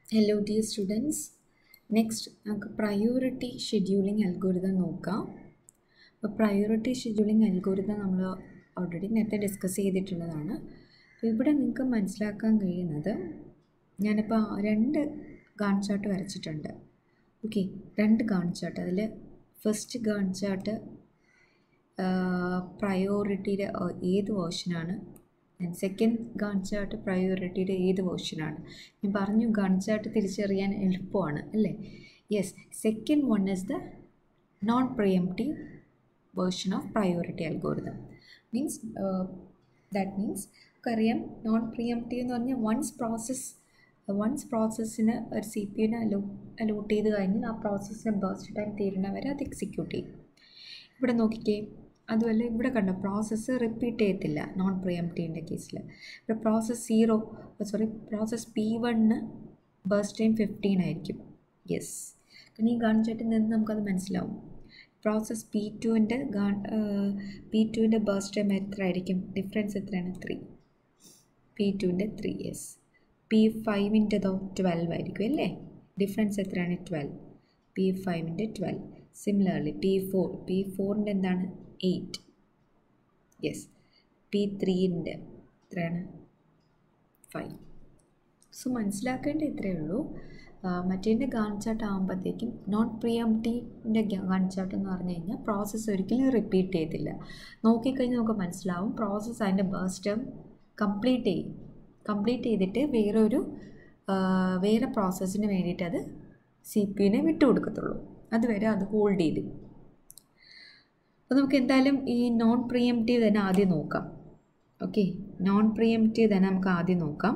hello dear students next നമുക്ക് priority scheduling algorithm നോക്കാം അപ്പോൾ പ്രയോറിറ്റി ഷെഡ്യൂളിംഗ് അൽഗോരിതം നമ്മൾ ഓൾറെഡി നേരത്തെ ഡിസ്കസ് ചെയ്തിട്ടുള്ളതാണ് അപ്പോൾ ഇവിടെ നിങ്ങൾക്ക് മനസ്സിലാക്കാൻ കഴിയുന്നത് ഞാനിപ്പോൾ രണ്ട് ഗാൺ ചാർട്ട് വരച്ചിട്ടുണ്ട് ഓക്കെ രണ്ട് ഗാൺ ചാർട്ട് അതിൽ ഫസ്റ്റ് ഗാൺ ചാർട്ട് പ്രയോറിറ്റിയുടെ ഏത് വേർഷനാണ് ആൻഡ് സെക്കൻഡ് ഗാൺ ചാർട്ട് പ്രയോറിറ്റിയുടെ ഏത് വേർഷനാണ് ഞാൻ പറഞ്ഞു ഗാൺ ചാർട്ട് തിരിച്ചറിയാൻ എളുപ്പമാണ് അല്ലേ yes second one is the non preemptive version of priority algorithm means that means നമുക്കറിയാം നോൺ പ്രിയംറ്റീവ് എന്ന് പറഞ്ഞാൽ വൺസ് പ്രോസസ്സ് വൺസ് പ്രോസസ്സിന് ഒരു സി പി യുനെ അലോ അലോട്ട് ചെയ്ത് കഴിഞ്ഞാൽ ആ പ്രോസസ്സിന് ബേസ്റ്റ് ടൈം തീരുന്ന വരെ അത് എക്സിക്യൂട്ട് ചെയ്യും ഇവിടെ നോക്കിക്കേ അതുമല്ല ഇവിടെ കണ്ടോ പ്രോസസ്സ് റിപ്പീറ്റ് ചെയ്യത്തില്ല നോൺ പ്രിയംറ്റീവിൻ്റെ കേസിൽ ഇവിടെ process zero sorry process P one burst time fifteen ആയിരിക്കും യെസ് കാരണം ഈ കാണിച്ചിട്ട് നിന്ന് നമുക്കത് മനസ്സിലാവും പ്രോസസ്സ് പി ടുവിൻ്റെ ഗാൺ പി ടുവിൻ്റെ ബേസ്റ്റ് ടൈം എത്ര ആയിരിക്കും ഡിഫറൻസ് എത്രയാണ് ത്രീ പി ടുവിൻ്റെ ത്രീ യെസ് പി ഫൈവിൻ്റെതോ ട്വൽവ് ആയിരിക്കും അല്ലേ ഡിഫറൻസ് എത്രയാണ് ട്വൽവ് പി ഫൈവിൻ്റെ twelve similarly P four P ഫോറിൻ്റെ എന്താണ് എയ്റ്റ് യെസ് പി ത്രീൻ്റെ എത്രയാണ് ഫൈവ് സോ മനസ്സിലാക്കേണ്ട ഇത്രയേ ഉള്ളൂ മറ്റേൻ്റെ ഗാൺ ചാർട്ട് ആകുമ്പോഴത്തേക്കും നോൺ പ്രിയംറ്റീവിൻ്റെ ഗാൺ ചാർട്ട് എന്ന് പറഞ്ഞു കഴിഞ്ഞാൽ പ്രോസസ്സ് ഒരിക്കലും റിപ്പീറ്റ് ചെയ്തില്ല നോക്കിക്കഴിഞ്ഞാൽ നമുക്ക് മനസ്സിലാവും പ്രോസസ്സ് അതിൻ്റെ ബേസ്റ്റ് കംപ്ലീറ്റ് ചെയ്യും കംപ്ലീറ്റ് ചെയ്തിട്ട് വേറൊരു വേറെ പ്രോസസ്സിന് വേണ്ടിയിട്ട് അത് സി പി യുവിനെ വിട്ടുകൊടുക്കത്തുള്ളൂ അതുവരെ അത് ഹോൾഡ് ചെയ്ത് അപ്പോൾ നമുക്ക് എന്തായാലും ഈ നോൺ പ്രിയംറ്റീവ് തന്നെ ആദ്യം നോക്കാം ഓക്കെ നോൺ പ്രിയംറ്റീവ് തന്നെ നമുക്ക് ആദ്യം നോക്കാം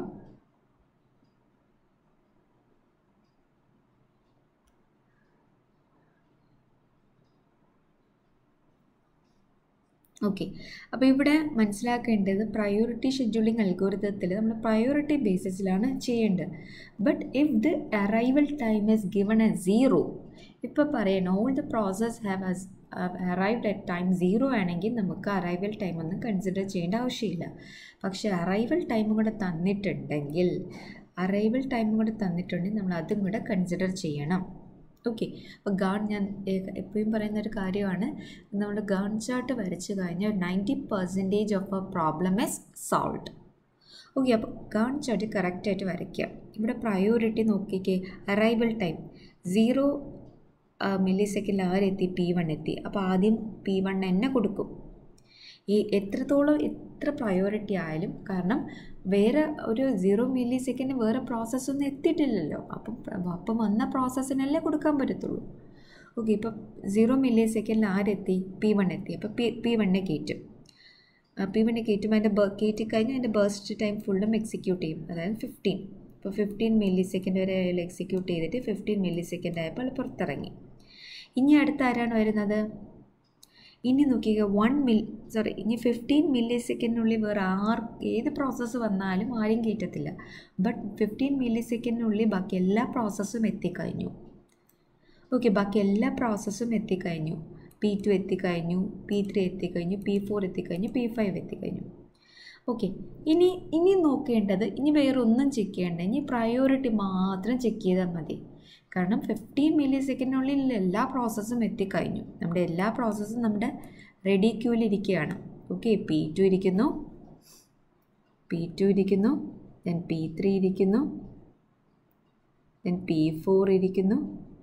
ഓക്കെ അപ്പോൾ ഇവിടെ മനസ്സിലാക്കേണ്ടത് പ്രയോറിറ്റി ഷെഡ്യൂളിംഗ് അൽഗോരിതത്തിൽ നമ്മൾ പ്രയോറിറ്റി ബേസിസിലാണ് ചെയ്യേണ്ടത് but if the arrival time is given a zero ഇപ്പോൾ പറയണം all the process have as arrived at time zero ആണെങ്കിൽ നമുക്ക് അറൈവൽ ടൈം ഒന്നും കൺസിഡർ ചെയ്യേണ്ട ആവശ്യമില്ല പക്ഷേ അറൈവൽ ടൈം കൂടെ തന്നിട്ടുണ്ടെങ്കിൽ അറൈവൽ ടൈം കൂടെ തന്നിട്ടുണ്ടെങ്കിൽ നമ്മൾ അതും കൂടെ കൺസിഡർ ചെയ്യണം ഓക്കെ അപ്പോൾ ഗാൺ ഞാൻ എപ്പോഴും പറയുന്ന ഒരു കാര്യമാണ് നമ്മൾ ഗാൺ ചാർട്ട് വരച്ച് കഴിഞ്ഞാൽ ninety percentage of a problem is solve okay അപ്പോൾ ഗാൺ ചാർട്ട് കറക്റ്റായിട്ട് വരയ്ക്കുക ഇവിടെ പ്രയോറിറ്റി നോക്കിക്കേ അറൈവൽ ടൈം സീറോ മില്ലി സെക്കൻഡിൽ ആരെത്തി പി വൺ എത്തി അപ്പോൾ ആദ്യം പി വൺ തന്നെ കൊടുക്കും ഈ എത്രത്തോളം എത്ര പ്രയോറിറ്റി ആയാലും കാരണം വേറെ ഒരു സീറോ മില്ലി സെക്കൻഡ് വേറെ പ്രോസസ്സൊന്നും എത്തിയിട്ടില്ലല്ലോ അപ്പം അപ്പം വന്ന പ്രോസസ്സിനല്ലേ കൊടുക്കാൻ പറ്റത്തുള്ളൂ ഓക്കെ ഇപ്പം സീറോ മില്ലി സെക്കൻഡിൽ ആരെത്തി പി വൺ എത്തി അപ്പോൾ പി പി വണ്ണിനെ കയറ്റും പി വണ്ണിനെ കയറ്റുമ്പോൾ അതിൻ്റെ ബ കയറ്റി കഴിഞ്ഞാൽ അതിൻ്റെ ബേസ്റ്റ് ടൈം ഫുള്ളും എക്സിക്യൂട്ട് ചെയ്യും അതായത് ഫിഫ്റ്റീൻ ഇപ്പോൾ ഫിഫ്റ്റീൻ മില്ലി സെക്കൻഡ് വരെ അയാൾ എക്സിക്യൂട്ട് ചെയ്തിട്ട് ഫിഫ്റ്റീൻ മില്ലി സെക്കൻഡ് ആയപ്പോൾ പുറത്തിറങ്ങി ഇനി അടുത്ത ആരാണ് വരുന്നത് ഇനി നോക്കിക്കുക വൺ മിൽ സോറി ഇനി ഫിഫ്റ്റീൻ മില്ലി സെക്കൻഡിനുള്ളിൽ വേറെ ആർ ഏത് പ്രോസസ്സ് വന്നാലും ആരും കയറ്റത്തില്ല ബട്ട് ഫിഫ്റ്റീൻ മില്ലി സെക്കൻഡിനുള്ളിൽ ബാക്കി എല്ലാ പ്രോസസ്സും എത്തിക്കഴിഞ്ഞു ഓക്കെ ബാക്കി എല്ലാ പ്രോസസ്സും എത്തിക്കഴിഞ്ഞു പി ടു എത്തിക്കഴിഞ്ഞു പി ത്രീ എത്തിക്കഴിഞ്ഞു പി ഫോർ എത്തിക്കഴിഞ്ഞു പി ഫൈവ് എത്തിക്കഴിഞ്ഞു ഓക്കെ ഇനി ഇനി നോക്കേണ്ടത് ഇനി വേറെ ഒന്നും ചെക്ക് ചെയ്യേണ്ട ഇനി പ്രയോറിറ്റി മാത്രം ചെക്ക് ചെയ്താൽ മതി കാരണം ഫിഫ്റ്റീൻ മില്ലി സെക്കൻഡിനുള്ളിൽ എല്ലാ പ്രോസസ്സും എത്തിക്കഴിഞ്ഞു നമ്മുടെ എല്ലാ പ്രോസസ്സും നമ്മുടെ റെഡി ക്യൂവിൽ ഇരിക്കുകയാണ് ഓക്കെ പി ടു ഇരിക്കുന്നു പി ടു ഇരിക്കുന്നു ദെൻ പി ത്രീ ഇരിക്കുന്നു ദെൻ പി ഫോർ ഇരിക്കുന്നു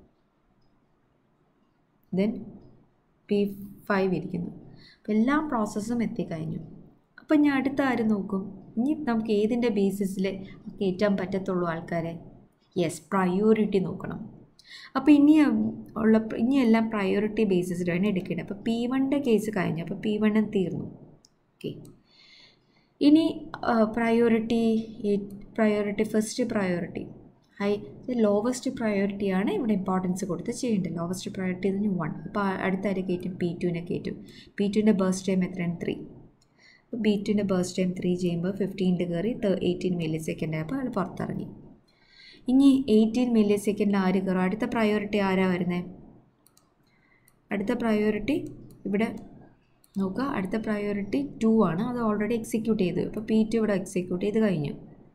ദെൻ പി ഫൈവ് ഇരിക്കുന്നു അപ്പോൾ എല്ലാ പ്രോസസ്സും എത്തിക്കഴിഞ്ഞു അപ്പം ഞാൻ അടുത്ത ആര് നോക്കും ഇനി നമുക്ക് ഏതിൻ്റെ ബേസിസിൽ കയറ്റാൻ പറ്റത്തുള്ളൂ ആൾക്കാരെ യെസ് പ്രയോറിറ്റി നോക്കണം അപ്പോൾ ഇനി ഉള്ള ഇനി എല്ലാം പ്രയോറിറ്റി ബേസിസിലാണ് എടുക്കേണ്ടത് അപ്പോൾ പി വണ്ണിൻ്റെ കേസ് കഴിഞ്ഞു അപ്പോൾ പി വണ്ണും തീർന്നു ഓക്കെ ഇനി priority priority first priority high lowest പ്രയോറിറ്റിയാണ് ഇവിടെ ഇമ്പോർട്ടൻസ് കൊടുത്ത് ചെയ്യേണ്ടത് ലോവസ്റ്റ് പ്രയോറിറ്റി എന്ന് പറഞ്ഞാൽ വൺ അപ്പോൾ അടുത്ത ആര് കയറ്റും പി ടുവിനെ കയറ്റും പി ടുവിൻ്റെ ബേസ്റ്റ് ടൈം എത്രയാണ് ത്രീ അപ്പോൾ ബി ടുവിൻ്റെ ബേസ്റ്റ് ടൈം ത്രീ ചെയ്യുമ്പോൾ ഫിഫ്റ്റീൻ്റെ കയറി എയ്റ്റീൻ മില്ലി സെക്കൻഡ് ആയപ്പോൾ അത് പുറത്തിറങ്ങി ഇനി എയ്റ്റീൻ മില്ലി സെക്കൻഡിൽ ആര് കയറും അടുത്ത പ്രയോറിറ്റി ആരാ വരുന്നത് അടുത്ത പ്രയോറിറ്റി ഇവിടെ നോക്കുക അടുത്ത പ്രയോറിറ്റി ടു ആണ് അത് ഓൾറെഡി എക്സിക്യൂട്ട് ചെയ്തു അപ്പോൾ പി ടു ഇവിടെ എക്സിക്യൂട്ട് ചെയ്ത് കഴിഞ്ഞു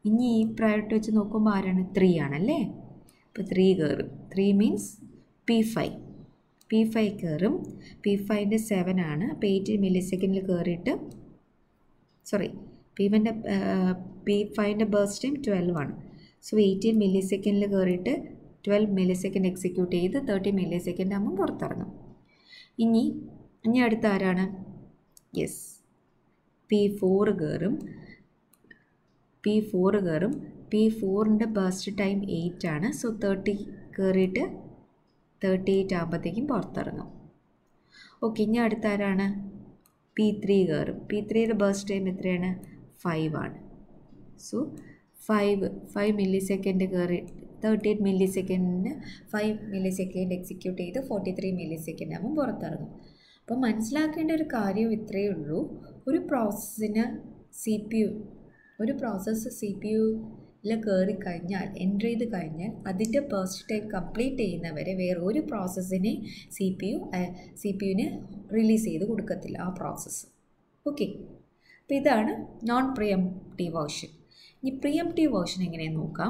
ഇനി ഈ പ്രയോറിറ്റി വെച്ച് നോക്കുമ്പോൾ ആരാണ് ത്രീ ആണല്ലേ അപ്പോൾ ത്രീ കയറും three means P five P five കയറും പി ഫൈവിൻ്റെ സെവൻ ആണ് അപ്പോൾ എയ്റ്റീൻ മില്ലി സെക്കൻഡിൽ കയറിയിട്ട് സോറി പി വൻ്റെ പി ഫൈവിൻ്റെ ബേസ്റ്റ് ടൈം ട്വൽവ് ആണ് സോ എയ്റ്റീൻ മില്ലി സെക്കൻഡിൽ കയറിയിട്ട് ട്വൽവ് മില്ലി സെക്കൻഡ് എക്സിക്യൂട്ട് ചെയ്ത് തേർട്ടി മില്ലി സെക്കൻഡ് ആകുമ്പോൾ പുറത്തിറങ്ങും ഇനി ഇനി അടുത്ത ആരാണ് യെസ് പി ഫോർ കയറും പി ഫോർ കയറും പി ഫോറിൻ്റെ ബേസ്റ്റ് ടൈം എയ്റ്റ് ആണ് സോ തേർട്ടി കയറിയിട്ട് തേർട്ടി എയ്റ്റ് ആകുമ്പോഴത്തേക്കും പുറത്തിറങ്ങും ഓക്കെ ഇനി അടുത്ത ആരാണ് പി ത്രീ കയറും പി ത്രീയുടെ ബേസ്റ്റ് ടൈം എത്രയാണ് ഫൈവ് ആണ് so five five milli second കയറി തേർട്ടി എയ്റ്റ് മില്ലി സെക്കൻഡിന് ഫൈവ് മില്ലി സെക്കൻഡ് എക്സിക്യൂട്ട് ചെയ്ത് ഫോർട്ടി ത്രീ മില്ലി സെക്കൻഡ് ആകുമ്പോൾ പുറത്തിറങ്ങും അപ്പോൾ മനസ്സിലാക്കേണ്ട ഒരു കാര്യം ഇത്രയേ ഉള്ളൂ ഒരു പ്രോസസ്സിന് സി പി യു ഒരു പ്രോസസ്സ് സി പി യുവിൽ കയറി കഴിഞ്ഞാൽ എൻ്റർ ചെയ്ത് കഴിഞ്ഞാൽ അതിൻ്റെ ഫസ്റ്റ് ടൈം കംപ്ലീറ്റ് ചെയ്യുന്നവരെ വേറെ ഒരു പ്രോസസ്സിനെ C P U C P യുവിന് റിലീസ് ചെയ്ത് കൊടുക്കത്തില്ല ആ പ്രോസസ്സ് ഓക്കെ അപ്പോൾ ഇതാണ് നോൺ പ്രിയംറ്റീവ് വേർഷൻ ഇനി പ്രിയംറ്റീവ് വേർഷൻ എങ്ങനെയെന്ന് നോക്കാം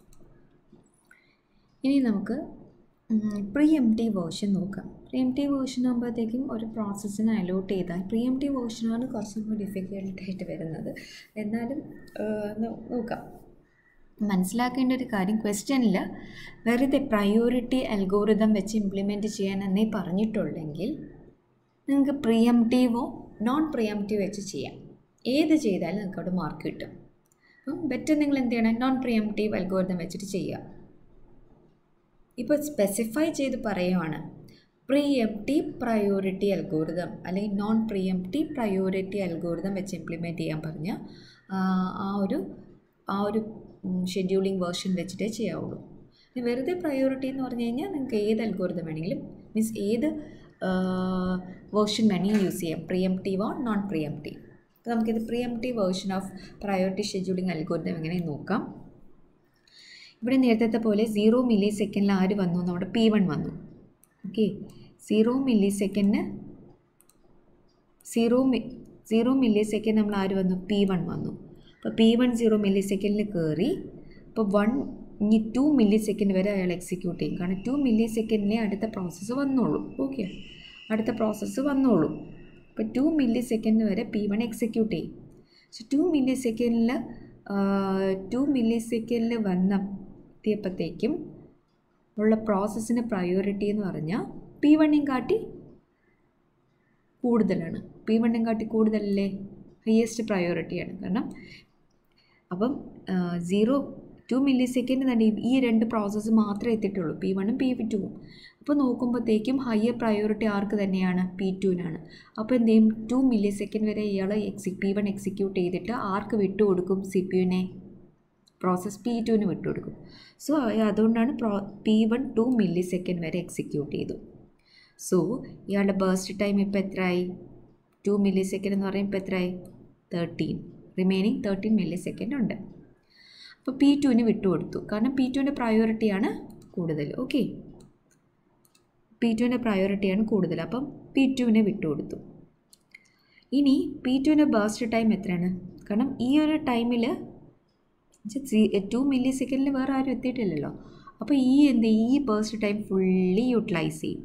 ഇനി നമുക്ക് പ്രീ എം ടി വേർഷൻ നോക്കാം പ്രീ എം ടി വേർഷൻ ആകുമ്പോഴത്തേക്കും ഒരു പ്രോസസ്സിനെ അലോട്ട് ചെയ്താൽ പ്രീ എം ടി വേർഷനാണ് കുറച്ചും കൂടി ഡിഫിക്കൽട്ടായിട്ട് വരുന്നത് എന്നാലും നോക്കാം മനസ്സിലാക്കേണ്ട ഒരു കാര്യം ക്വസ്റ്റ്യനിൽ വെറുതെ പ്രയോറിറ്റി അൽഗോറിതം വെച്ച് ഇംപ്ലിമെൻറ്റ് ചെയ്യാനെന്നേ പറഞ്ഞിട്ടുള്ളെങ്കിൽ നിങ്ങൾക്ക് പ്രിയംറ്റീവോ നോൺ പ്രിയംറ്റീവ് വെച്ച് ചെയ്യാം ഏത് ചെയ്താലും നിങ്ങൾക്ക് അവിടെ മാർക്ക് കിട്ടും അപ്പം ബെറ്റർ നിങ്ങൾ എന്ത് ചെയ്യണം നോൺ പ്രിയംറ്റീവ് അൽഗോറിതം വെച്ചിട്ട് ചെയ്യുക ഇപ്പോൾ സ്പെസിഫൈ ചെയ്ത് പറയുവാണ് preemptive priority algorithm അല്ലെങ്കിൽ non preemptive priority algorithm വെച്ച് ഇംപ്ലിമെൻറ്റ് ചെയ്യാൻ പറഞ്ഞ ആ ഒരു ആ ഒരു ഷെഡ്യൂളിംഗ് വേർഷൻ വെച്ചിട്ടേ ചെയ്യാവുള്ളൂ വെറുതെ പ്രയോറിറ്റി എന്ന് പറഞ്ഞു കഴിഞ്ഞാൽ നിങ്ങൾക്ക് ഏത് അൽഗോറിതം വേണമെങ്കിലും മീൻസ് ഏത് വേർഷൻ വേണമെങ്കിലും യൂസ് ചെയ്യാം preemptive or non preemptive അപ്പോൾ നമുക്കിത് preemptive version of priority scheduling algorithm എങ്ങനെ നോക്കാം ഇവിടെ നേരത്തെ പോലെ സീറോ മില്ലി സെക്കൻഡിൽ ആര് വന്നു നമ്മുടെ പി വൺ വന്നു ഓക്കെ സീറോ മില്ലി സെക്കൻഡിന് സീറോ മി സീറോ മില്ലി സെക്കൻഡ് നമ്മൾ ആര് വന്നു പി വൺ വന്നു അപ്പോൾ പി വൺ സീറോ മില്ലി സെക്കൻഡിൽ കയറി അപ്പോൾ വൺ ഇനി ടു മില്ലി സെക്കൻഡ് വരെ അയാൾ എക്സിക്യൂട്ട് ചെയ്യും കാരണം ടു മില്ലി സെക്കൻഡിലേ അടുത്ത പ്രോസസ്സ് വന്നോളൂ ഓക്കെ അടുത്ത പ്രോസസ്സ് വന്നോളൂ അപ്പോൾ ടു മില്ലി സെക്കൻഡ് വരെ പി വൺ എക്സിക്യൂട്ട് ചെയ്യും സോ ടു മില്ലി സെക്കൻഡിൽ ടു മില്ലി സെക്കൻഡിൽ വന്ന എത്തിയപ്പോഴത്തേക്കും ഉള്ള പ്രോസസ്സിന് പ്രയോറിറ്റി എന്ന് പറഞ്ഞാൽ പി വണ്ണിയും കാട്ടി കൂടുതലാണ് പി വണ്ണും കാട്ടി കൂടുതലല്ലേ ഹയസ്റ്റ് പ്രയോറിറ്റിയാണ് കാരണം അപ്പം സീറോ ടു മില്ലി സെക്കൻഡ് തന്നെ ഈ രണ്ട് പ്രോസസ്സ് മാത്രമേ എത്തിയിട്ടുള്ളൂ പി വണ്ണും പി ടുവും അപ്പോൾ നോക്കുമ്പോഴത്തേക്കും ഹയർ പ്രയോറിറ്റി ആർക്ക് തന്നെയാണ് പി ടുവിനാണ് അപ്പോൾ എന്ത് ചെയ്യും ടു മില്ലി സെക്കൻഡ് വരെ ഇയാൾ എക്സി പി വൺ എക്സിക്യൂട്ട് ചെയ്തിട്ട് ആർക്ക് വിട്ടുകൊടുക്കും സി പി യുവിനെ പ്രോസസ് പി ടുവിന് വിട്ടുകൊടുക്കും സോ അതുകൊണ്ടാണ് പ്രോ P one two millisecond വരെ എക്സിക്യൂട്ട് ചെയ്തു സോ ഇയാളുടെ ബേസ്റ്റ് ടൈം ഇപ്പോൾ എത്രയായി ടു മില്ലി സെക്കൻഡ് എന്ന് പറയുമ്പോൾ എത്രയായി thirteen remaining thirteen millisecond ഉണ്ട് അപ്പോൾ പി ടുവിന് വിട്ടുകൊടുത്തു കാരണം പി ടുവിൻ്റെ പ്രയോറിറ്റിയാണ് കൂടുതൽ ഓക്കെ പി ടുവിൻ്റെ പ്രയോറിറ്റിയാണ് കൂടുതൽ അപ്പം പി ടുവിനെ വിട്ടുകൊടുത്തു ഇനി പി ടുവിൻ്റെ ബേസ്റ്റ് ടൈം എത്രയാണ് കാരണം ഈ ഒരു ടൈമിൽ ടു മില്ലി സെക്കൻഡിൽ വേറെ ആരും എത്തിയിട്ടില്ലല്ലോ അപ്പോൾ ഈ എന്ത് ഈ ബേസ്റ്റ് ടൈം ഫുള്ളി യൂട്ടിലൈസ് ചെയ്യും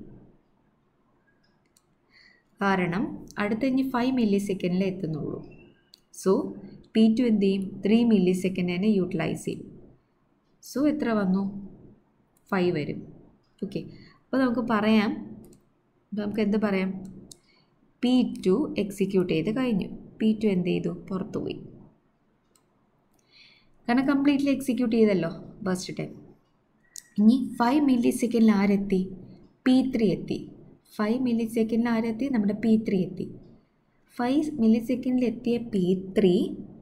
കാരണം അടുത്ത ഇനി ഫൈവ് മില്ലി സെക്കൻഡിലേ എത്തുന്നുള്ളൂ സോ പി ടു എന്ത് ചെയ്യും ത്രീ മില്ലി സെക്കൻഡ് തന്നെ യൂട്ടിലൈസ് ചെയ്യും സോ എത്ര വന്നു ഫൈവ് വരും ഓക്കെ അപ്പോൾ നമുക്ക് പറയാം നമുക്ക് എന്ത് പറയാം പി ടു എക്സിക്യൂട്ട് ചെയ്ത് കഴിഞ്ഞു പി ടു എന്ത് ചെയ്തു പുറത്തുപോയി കാരണം കംപ്ലീറ്റ്ലി എക്സിക്യൂട്ട് ചെയ്തല്ലോ ബസ്റ്റ് ടൈം ഇനി ഫൈവ് മില്ലി സെക്കൻഡിൽ ആരെത്തി പി ത്രീ എത്തി ഫൈവ് മില്ലി സെക്കൻഡിൽ ആരെത്തി നമ്മുടെ പി ത്രീ എത്തി ഫൈവ് മില്ലി സെക്കൻഡിൽ എത്തിയ പി ത്രീ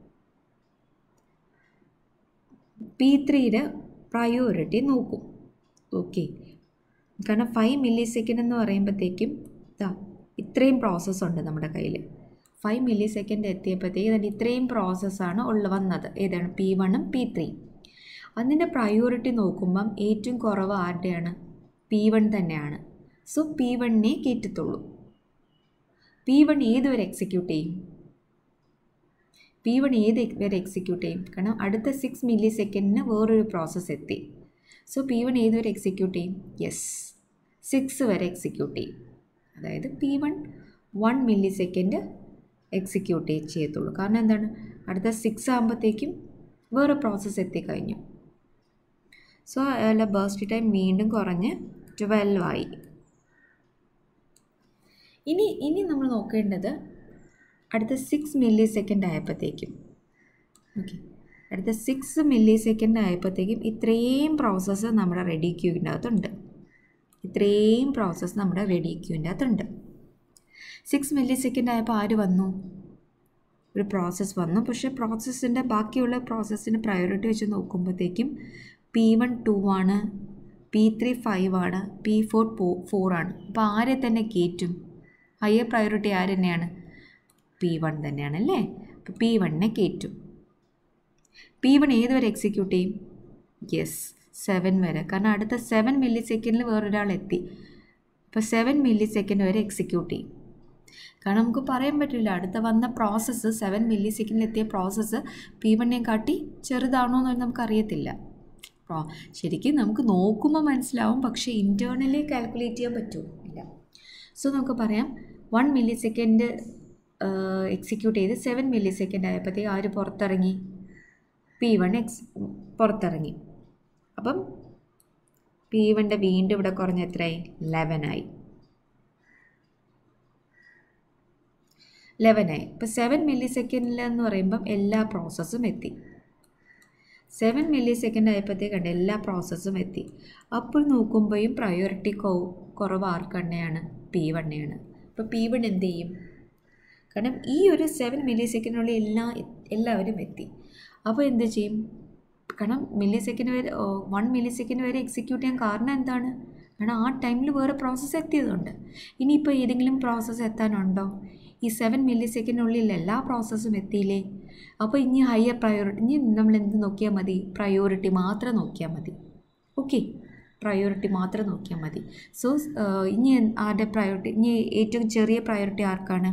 പി ത്രീയുടെ പ്രയോറിറ്റി നോക്കും ഓക്കെ കാരണം ഫൈവ് മില്ലി സെക്കൻഡ് എന്ന് പറയുമ്പോഴത്തേക്കും ഇതാ ഇത്രയും പ്രോസസ്സ് ഉണ്ട് നമ്മുടെ കയ്യിൽ ഫൈവ് മില്ലി സെക്കൻഡ് എത്തിയപ്പോഴത്തേക്ക് അതിൻ്റെ ഇത്രയും പ്രോസസ്സാണ് ഉള്ള വന്നത് ഏതാണ് പി വണ്ണും പി ത്രീയും അതിൻ്റെ പ്രയോറിറ്റി നോക്കുമ്പം ഏറ്റവും കുറവ് ആരുടെയാണ് പി വൺ തന്നെയാണ് സോ പി വണ്ണിനെ കയറ്റത്തുള്ളൂ പി വൺ ഏതുവരെ എക്സിക്യൂട്ട് ചെയ്യും പി വൺ ഏത് വരെ എക്സിക്യൂട്ട് ചെയ്യും കാരണം അടുത്ത സിക്സ് മില്ലി സെക്കൻഡിന് വേറൊരു പ്രോസസ്സ് എത്തി സോ പി വൺ ഏത് വരെ എക്സിക്യൂട്ട് ചെയ്യും യെസ് സിക്സ് വരെ എക്സിക്യൂട്ട് ചെയ്യും അതായത് P one one milli second execute ചെയ്യത്തുള്ളൂ കാരണം എന്താണ് അടുത്ത സിക്സ് ആകുമ്പോഴത്തേക്കും വേറെ പ്രോസസ്സ് എത്തിക്കഴിഞ്ഞു സോ അയാളുടെ ബേസ്റ്റ് ടൈം വീണ്ടും കുറഞ്ഞ് ട്വൽവ് ആയി ഇനി ഇനി നമ്മൾ നോക്കേണ്ടത് അടുത്ത സിക്സ് മില്ലി സെക്കൻഡ് ആയപ്പോഴത്തേക്കും ഓക്കെ അടുത്ത സിക്സ് മില്ലി സെക്കൻഡ് ആയപ്പോഴത്തേക്കും ഇത്രയും പ്രോസസ്സ് നമ്മുടെ റെഡി ക്യൂവിൻ്റെ അകത്തുണ്ട് ഇത്രയും പ്രോസസ്സ് നമ്മുടെ റെഡി ക്യൂവിൻ്റെ അകത്തുണ്ട് സിക്സ് മില്ലി സെക്കൻഡ് ആയപ്പോൾ ആര് വന്നു ഒരു പ്രോസസ്സ് വന്നു പക്ഷേ പ്രോസസ്സിൻ്റെ ബാക്കിയുള്ള പ്രോസസ്സിന് പ്രയോറിറ്റി വെച്ച് നോക്കുമ്പോഴത്തേക്കും പി വൺ ടു ആണ് പി ത്രീ ഫൈവ് ആണ് പി ഫോർ ഫോർ ആണ് അപ്പോൾ ആരെ തന്നെ കയറ്റും ഹയർ പ്രയോറിറ്റി ആര് തന്നെയാണ് പി വൺ തന്നെയാണ് അല്ലേ അപ്പോൾ പി വണ്ണിനെ കയറ്റും പി വൺ ഏത് വരെ എക്സിക്യൂട്ട് ചെയ്യും യെസ് സെവൻ വരെ കാരണം അടുത്ത സെവൻ മില്ലി സെക്കൻഡിൽ വേറൊരാൾ എത്തി അപ്പോൾ സെവൻ മില്ലി സെക്കൻഡ് വരെ എക്സിക്യൂട്ട് ചെയ്യും കാരണം നമുക്ക് പറയാൻ പറ്റില്ല അടുത്ത വന്ന പ്രോസസ്സ് സെവൻ മില്ലി സെക്കൻഡിൽ എത്തിയ പ്രോസസ്സ് പി വണ്ണിനെ കാട്ടി ചെറുതാണോ എന്ന് നമുക്കറിയത്തില്ല പ്രോ ശരിക്കും നമുക്ക് നോക്കുമ്പോൾ മനസ്സിലാവും പക്ഷേ ഇൻറ്റേർണലി കാൽക്കുലേറ്റ് ചെയ്യാൻ പറ്റുമോ ഇല്ല സോ നമുക്ക് പറയാം വൺ മില്ലി സെക്കൻഡ് എക്സിക്യൂട്ട് ചെയ്ത് സെവൻ മില്ലി സെക്കൻഡ് ആയപ്പോഴത്തേക്ക് ആര് പുറത്തിറങ്ങി പി വൺ എക്സ് പുറത്തിറങ്ങി അപ്പം പി വണ്ണിൻ്റെ വീണ്ടും ഇവിടെ കുറഞ്ഞ എത്രയായി ലെവനായി ലെവനായി ഇപ്പോൾ സെവൻ മില്ലി സെക്കൻഡിൽ എന്ന് പറയുമ്പം എല്ലാ പ്രോസസ്സും എത്തി സെവൻ മില്ലി സെക്കൻഡ് ആയപ്പോഴത്തേക്ക് കണ്ട എല്ലാ പ്രോസസ്സും എത്തി അപ്പോൾ നോക്കുമ്പോഴും പ്രയോറിറ്റി കുറവ് ആർക്കെണ്ണയാണ് പി വണ്ണയാണ് അപ്പോൾ പി വൺ എന്ത് ചെയ്യും കാരണം ഈ ഒരു സെവൻ മില്ലി സെക്കൻഡിനുള്ളിൽ എല്ലാ എല്ലാവരും എത്തി അപ്പോൾ എന്ത് ചെയ്യും കാരണം മില്ലി സെക്കൻഡ് വരെ വൺ മില്ലി സെക്കൻഡ് വരെ എക്സിക്യൂട്ട് ചെയ്യാൻ കാരണം എന്താണ് കാരണം ആ ടൈമിൽ വേറെ പ്രോസസ്സ് എത്തിയതുകൊണ്ട് ഇനിയിപ്പോൾ ഏതെങ്കിലും പ്രോസസ്സ് എത്താനുണ്ടോ ഈ സെവൻ മില്ലി സെക്കൻഡിനുള്ളിൽ എല്ലാ പ്രോസസ്സും എത്തിയില്ലേ അപ്പോൾ ഇനി ഹയർ പ്രയോറിറ്റി ഇനി നമ്മൾ എന്ത് നോക്കിയാൽ മതി പ്രയോറിറ്റി മാത്രം നോക്കിയാൽ മതി ഓക്കെ പ്രയോറിറ്റി മാത്രം നോക്കിയാൽ മതി സോ ഇനി ആരുടെ പ്രയോറിറ്റി ഇനി ഏറ്റവും ചെറിയ പ്രയോറിറ്റി ആർക്കാണ്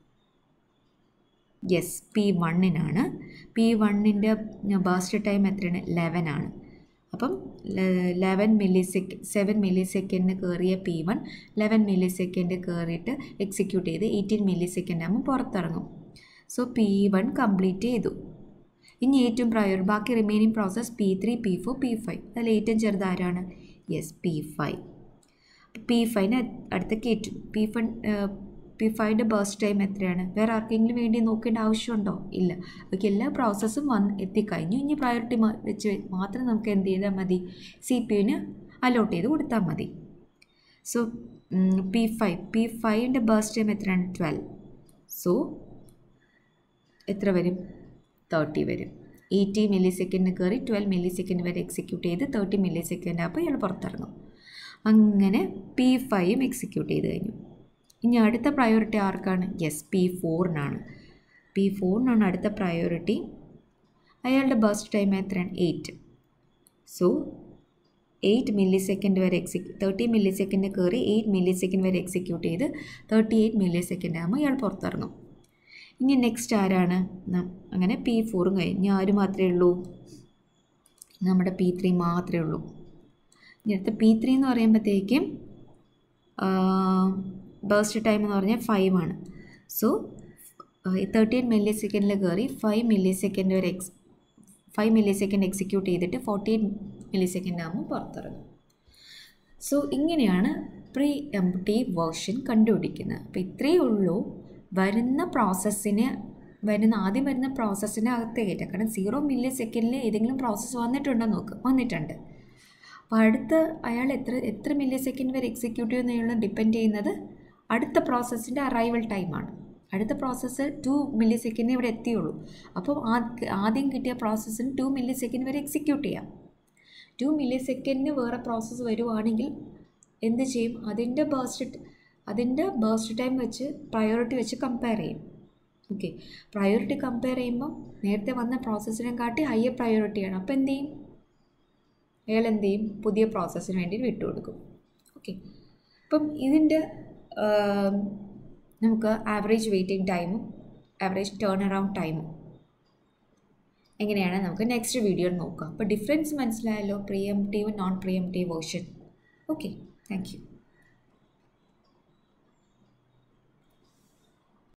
യെസ് പി വണ്ണിനാണ് പി വണ്ണിൻ്റെ ബാസ്റ്റ് ടൈം എത്രയാണ് ലെവൻ ആണ് അപ്പം ലെവൻ മില്ലി സെക്ക സെവൻ മില്ലി സെക്കൻഡിന് കയറിയ P one eleven millisecond കയറിയിട്ട് എക്സിക്യൂട്ട് ചെയ്ത് എയ്റ്റീൻ മില്ലി സെക്കൻഡ് ആകുമ്പോൾ പുറത്തിറങ്ങും സോ പി വൺ കംപ്ലീറ്റ് ചെയ്തു ഇനി ഏറ്റവും പ്രയോർ ബാക്കി remaining process P three P four P five അതിൽ ഏറ്റവും ചെറുത് ആരാണ് യെസ് പി ഫൈവ് പി ഫൈവിന് അടുത്ത കയറ്റും പി ഫൺ പി ഫൈവിൻ്റെ ബേസ്റ്റ് ടൈം എത്രയാണ് വേറെ ആർക്കെങ്കിലും വേണ്ടി നോക്കേണ്ട ആവശ്യമുണ്ടോ ഇല്ല അവർക്ക് എല്ലാ പ്രോസസ്സും വന്ന് എത്തിക്കഴിഞ്ഞു ഇനി പ്രയോറിറ്റി വെച്ച് മാത്രം നമുക്ക് എന്ത് ചെയ്താൽ മതി സി പി യുവിന് അലോട്ട് ചെയ്ത് കൊടുത്താൽ മതി സോ പി ഫൈവ് പി ഫൈവിൻ്റെ ബേസ്റ്റ് ടൈം എത്രയാണ് ട്വൽവ് സോ എത്ര വരും തേർട്ടി വരും എയ്റ്റി മില്ലി സെക്കൻഡിന് കയറി ട്വൽവ് മില്ലി സെക്കൻഡ് വരെ എക്സിക്യൂട്ട് ചെയ്ത് തേർട്ടി മില്ലി സെക്കൻഡ് അപ്പോൾ ഇയാൾ പുറത്തിറങ്ങും അങ്ങനെ പി ഫൈവും എക്സിക്യൂട്ട് ചെയ്ത് കഴിഞ്ഞു ഇനി അടുത്ത പ്രയോറിറ്റി ആർക്കാണ് യെസ് പി ഫോറിനാണ് പി ഫോറിനാണ് അടുത്ത പ്രയോറിറ്റി അയാളുടെ ബസ്റ്റ് ടൈം എത്രയാണ് eight so eight millisecond വരെ എക്സിക്യൂ തേർട്ടി മില്ലി സെക്കൻഡ് കയറി എയ്റ്റ് മില്ലി സെക്കൻഡ് വരെ എക്സിക്യൂട്ട് ചെയ്ത് തേർട്ടി എയ്റ്റ് മില്ലി സെക്കൻഡ് ആകുമ്പോൾ ഇയാൾ പുറത്തിറങ്ങും ഇനി നെക്സ്റ്റ് ആരാണ് അങ്ങനെ പി ഫോറും കഴിഞ്ഞ് ഇനി ആര് മാത്രമേ ഉള്ളൂ നമ്മുടെ പി ത്രീ മാത്രമേ ഉള്ളൂ ഇനി അടുത്ത പി ത്രീ എന്ന് പറയുമ്പോഴത്തേക്കും ബേസ്റ്റ് ടൈം എന്ന് പറഞ്ഞാൽ ഫൈവ് ആണ് സോ തേർട്ടി എയ്റ്റ് മില്ലി സെക്കൻഡിൽ കയറി ഫൈവ് മില്ലി സെക്കൻഡ് വരെ എക്സ് ഫൈവ് മില്ലി സെക്കൻഡ് എക്സിക്യൂട്ട് ചെയ്തിട്ട് ഫോർട്ടി എയ്റ്റ് മില്ലി സെക്കൻഡ് ആകുമ്പോൾ പുറത്തിറങ്ങും സോ ഇങ്ങനെയാണ് പ്രീ എംപ്റ്റീവ് വേർഷൻ കണ്ടുപിടിക്കുന്നത് അപ്പോൾ ഇത്രയേ ഉള്ളൂ വരുന്ന പ്രോസസ്സിന് വരുന്ന ആദ്യം വരുന്ന പ്രോസസ്സിന് അകത്ത് കയറ്റാം കാരണം സീറോ മില്ലി സെക്കൻഡിൽ ഏതെങ്കിലും പ്രോസസ്സ് വന്നിട്ടുണ്ടോ നോക്ക് വന്നിട്ടുണ്ട് അപ്പോൾ അടുത്ത് അയാൾ എത്ര എത്ര മില്ലി സെക്കൻഡ് വരെ എക്സിക്യൂട്ട് ചെയ്യുന്നതിനുള്ള ഡിപ്പെൻഡ് ചെയ്യുന്നത് അടുത്ത പ്രോസസ്സിൻ്റെ അറൈവൽ ടൈമാണ് അടുത്ത പ്രോസസ്സ് ടു മില്ലി സെക്കൻഡ് ഇവിടെ എത്തിയുള്ളൂ അപ്പോൾ ആദ്യം കിട്ടിയ പ്രോസസ്സിന് ടു മില്ലി സെക്കൻഡ് വരെ എക്സിക്യൂട്ട് ചെയ്യാം ടു മില്ലി സെക്കൻഡിന് വേറെ പ്രോസസ്സ് വരുവാണെങ്കിൽ എന്ത് ചെയ്യും അതിൻ്റെ ബേസ്റ്റ് അതിൻ്റെ ബേസ്റ്റ് ടൈം വെച്ച് പ്രയോറിറ്റി വെച്ച് കമ്പയർ ചെയ്യും ഓക്കെ പ്രയോറിറ്റി കമ്പയർ ചെയ്യുമ്പോൾ നേരത്തെ വന്ന പ്രോസസ്സിനെ കാട്ടി ഹയർ പ്രയോറിറ്റിയാണ് അപ്പോൾ എന്ത് ചെയ്യും അയാൾ എന്ത് ചെയ്യും പുതിയ പ്രോസസ്സിന് വേണ്ടി വിട്ടുകൊടുക്കും ഓക്കെ അപ്പം ഇതിൻ്റെ നമുക്ക് ആവറേജ് വെയിറ്റിംഗ് ടൈമും ആവറേജ് ടേൺ അറൗണ്ട് ടൈമും എങ്ങനെയാണ് നമുക്ക് നെക്സ്റ്റ് വീഡിയോയിൽ നോക്കാം അപ്പോൾ ഡിഫറൻസ് മനസ്സിലായല്ലോ preemptive non preemptive version okay thank U